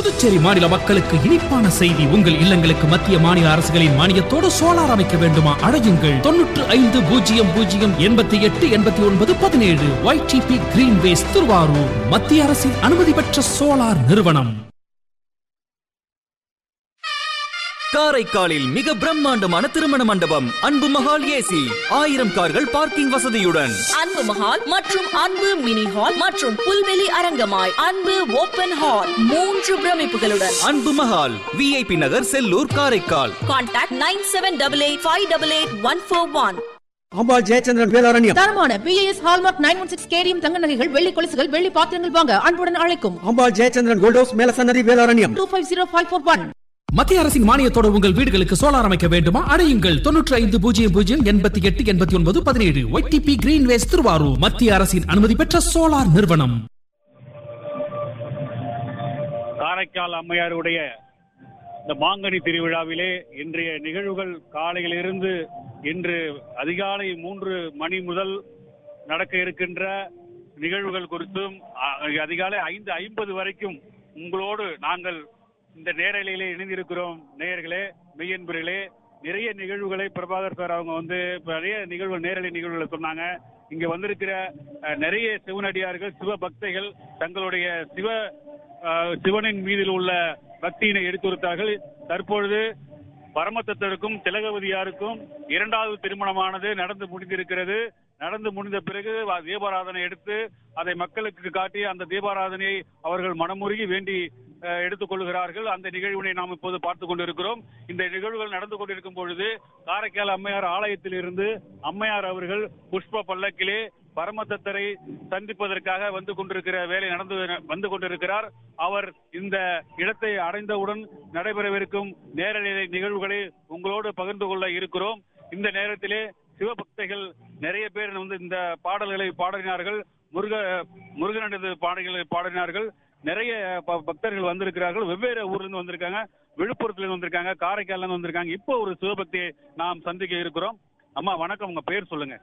புதுச்சேரி மாநில மக்களுக்கு இனிப்பான செய்தி உங்கள் இல்லங்களுக்கு மத்திய மாநில அரசுகளின் மானியத்தோடு சோலார் அமைக்க வேண்டுமா அடையுங்கள் தொன்னூற்று ஐந்து பூஜ்ஜியம் பூஜ்ஜியம் எண்பத்தி எட்டு எண்பத்தி ஒன்பது பதினேழு ஒய்டிபி கிரீன்வேஸ் திருவாரூர் மத்திய அரசின் அனுமதி பெற்ற சோலார் நிறுவனம் காரைக்காலில் மிக பிரம்மாண்டமான திருமண மண்டபம் அன்பு மகால் ஏசி ஆயிரம் கார்கள் பார்க்கிங் வசதியுடன் அன்பு மஹால் மற்றும் அன்பு மினி ஹால் மற்றும் புல்வெளி அரங்கமாய் அன்பு ஓபன் ஹால் மூன்று பிரமிப்புகளுடன் Anbu Mahal VIP Nagar Sellur Karaikal contact nine seven double eight five double eight one four one Ambal Jayachandran Velaranyam தரமான BIS hallmark nine one six KDM தங்க நகைகள் வெள்ளி கொலுசுகள் வெள்ளி பாத்திரங்கள் வாங்க அன்புடன் அழைக்கும் Ambal Jayachandran gold house Melasannathi Velaranyam two five zero five four one மத்திய அரசின் மானியத்தோடு உங்கள் வீடுகளுக்கு சோலார் அமைக்க வேண்டுமா அடையுங்கள் தொன்னூற்று ஐந்து பூஜ்ஜியம் பூஜ்ஜியம் எண்பத்தி எட்டு எண்பத்தி ஒன்பது பதினேழு ஒய்டிபி கிரீன்வேஸ் திருவாரூர் மத்திய அரசின் அனுமதி பெற்ற சோலார் நிறுவனம் காரைக்கால் அம்மையாருடைய இந்த மாங்கனி திருவிழாவிலே இன்றைய நிகழ்வுகள் காலையிலிருந்து இன்று அதிகாலை மூன்று மணி முதல் நடக்க இருக்கின்ற நிகழ்வுகள் குறித்தும் அ- அதிகாலை ஐந்து ஐம்பது வரைக்கும் உங்களோடு நாங்கள் இந்த நேரலையிலே இணைந்திருக்கிறோம் நேயர்களே மெய்யன்பர்களே நிறைய நிகழ்வுகளை பிரபாகர் சார் அவங்க வந்து இப்ப நிறைய நிகழ்வுகள் நேரலை நிகழ்வுகளை சொன்னாங்க இங்க வந்திருக்கிற அஹ், நிறைய சிவனடியார்கள் சிவ பக்தைகள் தங்களுடைய சிவ அஹ், சிவனின் மீதில் உள்ள பக்தியினை எடுத்துரைத்தார்கள் தற்பொழுது பரமத்தத்தருக்கும் திலகவதியாருக்கும் இரண்டாவது திருமணமானது நடந்து முடிந்திருக்கிறது நடந்து முடிந்த பிறகு வ- தீபாராதனை எடுத்து அதை மக்களுக்கு காட்டி அந்த தீபாராதனையை அவர்கள் மனமுருகி வேண்டி அஹ், எடுத்துக் கொள்கிறார்கள் அந்த நிகழ்வினை நாம் இப்போது பார்த்து கொண்டிருக்கிறோம் இந்த நிகழ்வுகள் நடந்து கொண்டிருக்கும் பொழுது காரைக்கால் அம்மையார் ஆலயத்தில் இருந்து அம்மையார் அவர்கள் புஷ்ப பல்லக்கிலே பரமதத்தரை சந்திப்பதற்காக வந்து கொண்டிருக்கிற வேலை நடந்து வந்து கொண்டிருக்கிறார் அவர் இந்த இடத்தை அடைந்தவுடன் நடைபெறவிருக்கும் நேரலை நிகழ்வுகளை உங்களோடு பகிர்ந்து கொள்ள இருக்கிறோம் இந்த நேரத்திலே சிவபக்தைகள் நிறைய பேர் வந்து இந்த பாடல்களை பாடினார்கள் முருக முருகனது பாடல்களை பாடினார்கள் நிறைய ப- பக்தர்கள் வந்திருக்கிறார்கள் வெவ்வேறு ஊர்ல இருந்து வந்திருக்காங்க விழுப்புரத்துல இருந்து வந்திருக்காங்க காரைக்கால்ல இருந்து வந்திருக்காங்க இப்போ ஒரு சிவபக்தியை நாம் சந்திக்க இருக்கிறோம் அம்மா வணக்கம் உங்க பேர் சொல்லுங்க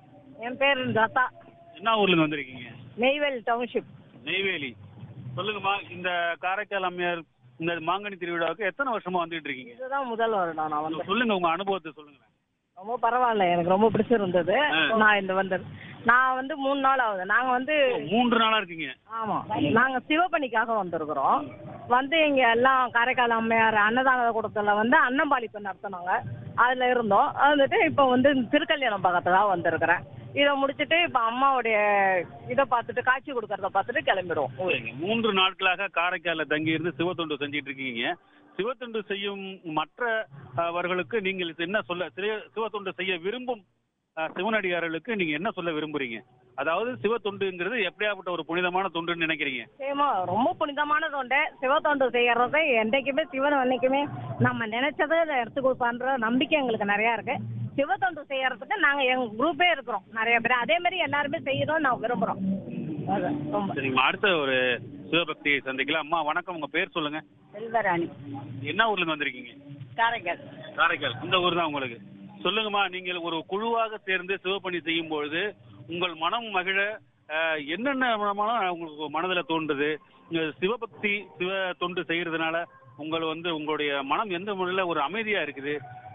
என் பேர் லதா என்ன ஊர்ல இருந்து வந்திருக்கீங்க நெய்வேல் டவுன்ஷிப் நெய்வேலி சொல்லுங்கம்மா இந்த காரைக்கால் அம்மையார் இந்த மாங்கனி திருவிழாவுக்கு எத்தனை வருஷமா வந்துட்டு இருக்கீங்க இதுதான் முதல் வருடம் நான் வந்தேன் சொல்லுங்க உங்க அனுபவத்தை சொல்லுங்க ரொம்ப பரவாயில்ல எனக்கு ரொம்ப பிடிச்சிருந்தது ஆ. நான் இந்த வந்தது நான் வந்து மூணு நாள் ஆகுது நாங்க வந்து மூன்று நாளா இருக்கீங்க ஆமா நாங்க சிவப்பணிக்காக வந்திருக்கிறோம் வந்து இங்க எல்லாம் காரைக்கால் அம்மையார் அன்னதான கூடத்துல வந்து அன்னம்பாளிப்பு நடத்தினாங்க அதுல இருந்தோம் வந்துட்டு இப்போ வந்து திருக்கல்யாணம் பக்கத்துல வந்திருக்கிறேன் இதை முடிச்சிட்டு இப்ப அம்மாவுடைய இதை பார்த்துட்டு காட்சி கொடுக்கறத பார்த்துட்டு கிளம்பிடுவோம் ஊருக்கு. சரிங்க. மூன்று நாட்களாக காரைக்கால்ல தங்கி இருந்து சிவத்தொண்டு செஞ்சிட்டு இருக்கீங்க சிவத்தொண்டு செய்யும் மற்றவர்களுக்கு நீங்கள் என்ன சொல்ல சிவ- சிவத்தொண்டு செய்ய விரும்பும் அஹ், சிவனடியார்களுக்கு நீங்க என்ன சொல்ல விரும்புறீங்க அதாவது சிவத்தொண்டுங்கிறது எப்படியாப்பட்ட ஒரு புனிதமான தொண்டுன்னு நினைக்கிறீங்க நிச்சயமா ரொம்ப புனிதமான தொண்டை சிவத்தொண்டு செய்யறது என்றைக்குமே சிவன் என்னைக்குமே நம்ம நினைச்சதை அதை எடுத்து கொடுப்பான்ற நம்பிக்கை எங்களுக்கு நிறைய இருக்கு சிவத்தொண்டு செய்யறதுக்கு நாங்க எங்க குரூப்பே இருக்கிறோம் நிறைய பேர் அதே மாதிரி எல்லாருமே செய்யணும்னு நான் விரும்புறோம் அது ரொம்ப சரிங்கம்மா அடுத்த ஒரு சிவபக்தியை சந்திக்கலாம் அம்மா வணக்கம் உங்க பேர் சொல்லுங்க செல்வராணி என்ன ஊர்ல இருந்து வந்திருக்கீங்க காரைக்கால் காரைக்கால் இந்த ஊர் தான் உங்களுக்கு சொல்லுங்கம்மா நீங்கள் ஒரு குழுவாக சேர்ந்து சிவப்பணி செய்யும் பொழுது உங்கள் மனம் மகிழ அஹ், என்னென்ன மனமெல்லாம் உங்களுக்கு மனதுல தோன்றுது இந்த சிவபக்தி சிவ தொண்டு செய்யறதுனால உங்கள் வந்து உங்களுடைய மனம் எந்த முறையில ஒரு அமைதியா இருக்குது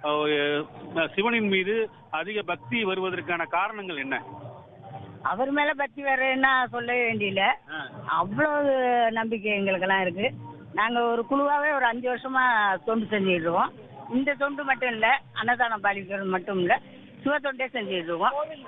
அஹ், சிவனின் மீது அதிக பக்தி வருவதற்கான காரணங்கள் என்ன அவர் மேல பக்தி வேற என்ன சொல்ல வேண்டியல அவ்வளவு நம்பிக்கை எங்களுக்கெல்லாம் இருக்கு நாங்க ஒரு குழுவாவே ஒரு அஞ்சு வருஷமா தொண்டு செஞ்சுட்டு இருக்கோம் இந்த தொண்டு மட்டும் இல்ல அன்னதானம் பாலிக்கிறது மட்டும் இல்ல சிவ தொண்டே செஞ்சுட்டு இருக்கோம்